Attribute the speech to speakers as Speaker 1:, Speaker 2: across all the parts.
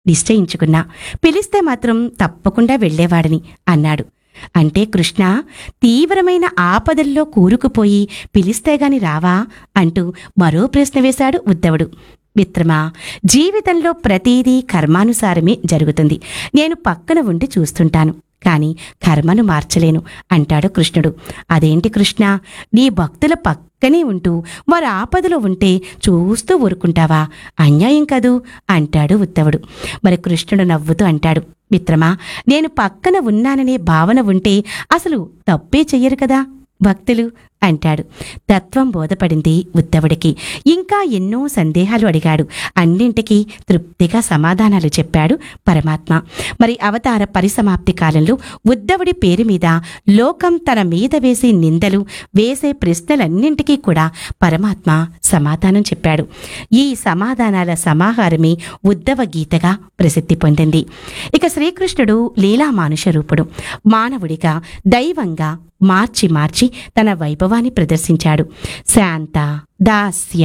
Speaker 1: నిశ్చయించుకున్నా పిలిస్తే మాత్రం తప్పకుండా వెళ్ళేవాడిని అన్నాడు అంటే కృష్ణ తీవ్రమైన ఆపదల్లో కూరుకుపోయి పిలిస్తే గాని రావా అంటూ మరో ప్రశ్న వేశాడు ఉద్ధవుడు మిత్రమా జీవితంలో ప్రతీదీ కర్మానుసారమే జరుగుతుంది నేను పక్కన ఉండి చూస్తుంటాను కాని కర్మను మార్చలేను అంటాడు కృష్ణుడు అదేంటి కృష్ణ నీ భక్తుల పక్కనే ఉంటూ వారు ఆపదలో ఉంటే చూస్తూ ఊరుకుంటావా అన్యాయం కదూ అంటాడు ఉత్తవుడు మరి కృష్ణుడు నవ్వుతూ అంటాడు మిత్రమా నేను పక్కన ఉన్నాననే భావన ఉంటే అసలు తప్పే చెయ్యరు కదా భక్తులు అంటాడు తత్వం బోధపడింది ఉద్ధవుడికి ఇంకా ఎన్నో సందేహాలు అడిగాడు అన్నింటికీ తృప్తిగా సమాధానాలు చెప్పాడు పరమాత్మ మరి అవతార పరిసమాప్తి కాలంలో ఉద్ధవుడి పేరు మీద లోకం తన మీద వేసే నిందలు వేసే ప్రశ్నలన్నింటికీ కూడా పరమాత్మ సమాధానం చెప్పాడు ఈ సమాధానాల సమాహారమే ఉద్ధవ గీతగా ప్రసిద్ధి పొందింది ఇక శ్రీకృష్ణుడు లీలా మానుష రూపుడు మానవుడిగా దైవంగా మార్చి మార్చి తన వైభవాన్ని ప్రదర్శించాడు శాంత దాస్య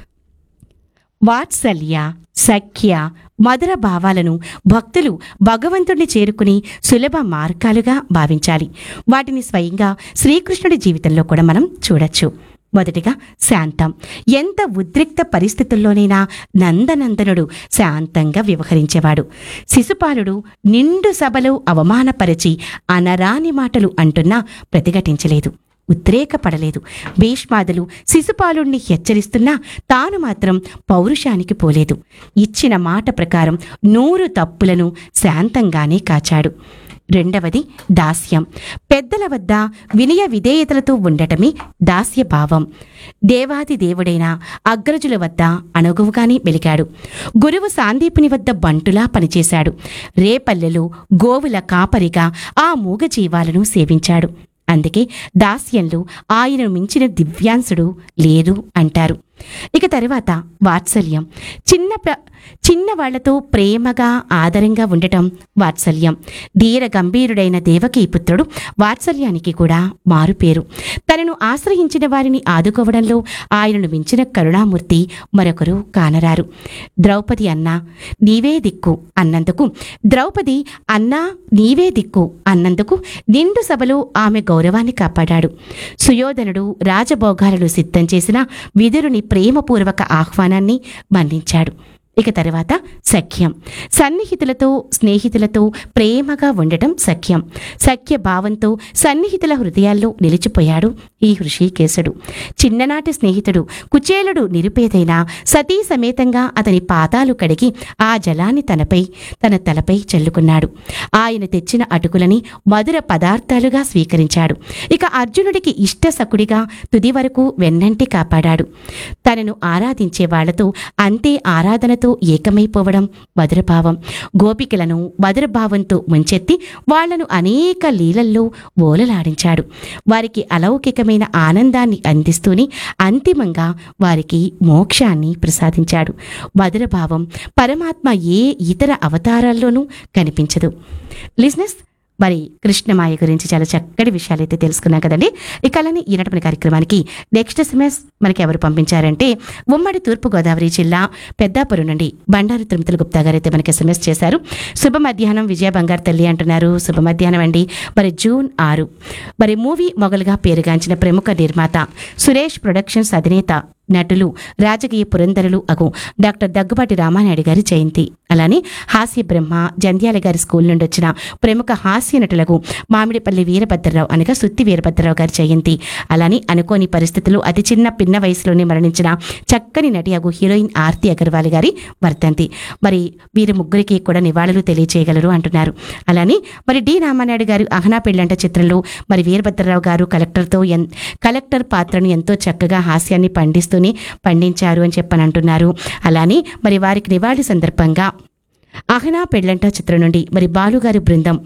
Speaker 1: వాత్సల్య సఖ్య మధుర భావాలను భక్తులు భగవంతుడిని చేరుకుని సులభ మార్గాలుగా భావించాలి వాటిని స్వయంగా శ్రీకృష్ణుడి జీవితంలో కూడా మనం చూడొచ్చు మొదటిగా శాంతం ఎంత ఉద్రిక్త పరిస్థితుల్లోనైనా నందనందనుడు శాంతంగా వ్యవహరించేవాడు శిశుపాలుడు నిండు సభలో అవమానపరిచి అనరాని మాటలు అంటున్నా ప్రతిఘటించలేదు ఉద్రేకపడలేదు భీష్మాదులు శిశుపాలుణ్ణి హెచ్చరిస్తున్నా తాను మాత్రం పౌరుషానికి పోలేదు ఇచ్చిన మాట ప్రకారం నూరు తప్పులను శాంతంగానే కాచాడు రెండవది దాస్యం పెద్దల వద్ద వినయ విధేయతలతో ఉండటమే దాస్య భావం దేవాది దేవుడైన అగ్రజుల వద్ద అణుగువుగానే వెలిగాడు గురువు సాందీపుని వద్ద బంటులా పనిచేశాడు రేపల్లెలో గోవుల కాపరిగా ఆ మూగజీవాలను సేవించాడు అందుకే దాస్యంలో ఆయనను మించిన దివ్యాంసుడు లేరు అంటారు ఇక తరువాత వాత్సల్యం చిన్న ప్ర చిన్నవాళ్లతో ప్రేమగా ఆదరంగా ఉండటం వాత్సల్యం ధీర గంభీరుడైన దేవకీ పుత్రుడు వాత్సల్యానికి కూడా మారుపేరు తనను ఆశ్రయించిన వారిని ఆదుకోవడంలో ఆయనను మించిన కరుణామూర్తి మరొకరు కానరారు ద్రౌపది అన్నా నీవే దిక్కు అన్నందుకు ద్రౌపది అన్నా నీవే దిక్కు అన్నందుకు నిండు సభలో ఆమె గౌరవాన్ని కాపాడాడు సుయోధనుడు రాజభోగాలను సిద్ధం చేసిన విదురుని ప్రేమపూర్వక ఆహ్వానాన్ని మన్నించాడు ఇక తర్వాత సఖ్యం సన్నిహితులతో స్నేహితులతో ప్రేమగా ఉండటం సఖ్యం సఖ్య భావంతో సన్నిహితుల హృదయాల్లో నిలిచిపోయాడు ఈ హృషికేశుడు చిన్ననాటి స్నేహితుడు కుచేలుడు నిరుపేదైన సతీ సమేతంగా అతని పాదాలు కడిగి ఆ జలాన్ని తనపై తన తలపై చల్లుకున్నాడు ఆయన తెచ్చిన అటుకులని మధుర పదార్థాలుగా స్వీకరించాడు ఇక అర్జునుడికి ఇష్ట సకుడిగా తుది వరకు వెన్నంటి కాపాడాడు తనను ఆరాధించే వాళ్లతో అంతే ఆరాధనతో ఏకమైపోవడం మధురభావం గోపికలను మధురభావంతో ముంచెత్తి వాళ్లను అనేక లీలల్లో ఓలలాడించాడు వారికి అలౌకికమైన ఆనందాన్ని అందిస్తూనే అంతిమంగా వారికి మోక్షాన్ని ప్రసాదించాడు మధురభావం పరమాత్మ ఏ ఇతర అవతారాల్లోనూ కనిపించదు లిజినెస్ మరి కృష్ణమాయ గురించి చాలా చక్కటి విషయాలు అయితే తెలుసుకున్నాం కదండి ఇక అలానే ఈనాటి మన కార్యక్రమానికి నెక్స్ట్ ఎస్ఎంఎస్ మనకి ఎవరు పంపించారంటే ఉమ్మడి తూర్పుగోదావరి జిల్లా పెద్దాపురం నుండి బండారు తిరుమతుల గుప్తా గారు అయితే మనకి ఎస్ఎంఎస్ చేశారు శుభ మధ్యాహ్నం విజయ బంగారు తల్లి అంటున్నారు శుభ మధ్యాహ్నం అండి మరి జూన్ ఆరు మరి మూవీ మొగలుగా పేరుగాంచిన ప్రముఖ నిర్మాత సురేష్ ప్రొడక్షన్స్ అధినేత నటులు రాజకీయ పురంధరులు అగు డాక్టర్ దగ్గుబాటి రామానాయుడు గారి జయంతి అలానే హాస్య బ్రహ్మ జంధ్యాల గారి స్కూల్ నుండి వచ్చిన ప్రముఖ హాస్య నటులకు మామిడిపల్లి వీరభద్రరావు అనగా సుత్తి వీరభద్రరావు గారి జయంతి అలానే అనుకోని పరిస్థితులు అతి చిన్న పిన్న వయసులోనే మరణించిన చక్కని నటి అగు హీరోయిన్ ఆర్తి అగర్వాల్ గారి వర్ధంతి మరి వీరి ముగ్గురికి కూడా నివాళులు తెలియచేయగలరు అంటున్నారు అలానే మరి డి రామానాయుడు గారు అహనా పెళ్ళంట చిత్రంలో మరి వీరభద్రరావు గారు కలెక్టర్తో ఎన్ కలెక్టర్ పాత్రను ఎంతో చక్కగా హాస్యాన్ని పండిస్తూనే పండించారు అని చెప్పని అంటున్నారు అలానే మరి వారికి నివాళి సందర్భంగా అహనా పెళ్ళంట చిత్రం నుండి మరి బాలుగారి బృందం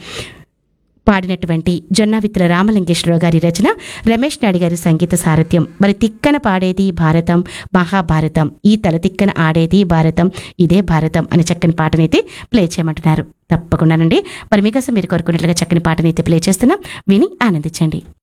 Speaker 1: పాడినటువంటి జొన్నవిత్ర రామలింగేశ్వరరావు గారి రచన రమేష్ నాయుడు గారి సంగీత సారథ్యం మరి తిక్కన పాడేది భారతం మహాభారతం ఈ తల తిక్కన ఆడేది భారతం ఇదే భారతం అనే చక్కని పాటనైతే ప్లే చేయమంటున్నారు తప్పకుండానండి మరి మీకోసం మీరు కోరుకున్నట్లుగా చక్కని పాటనైతే ప్లే చేస్తున్నాం విని ఆనందించండి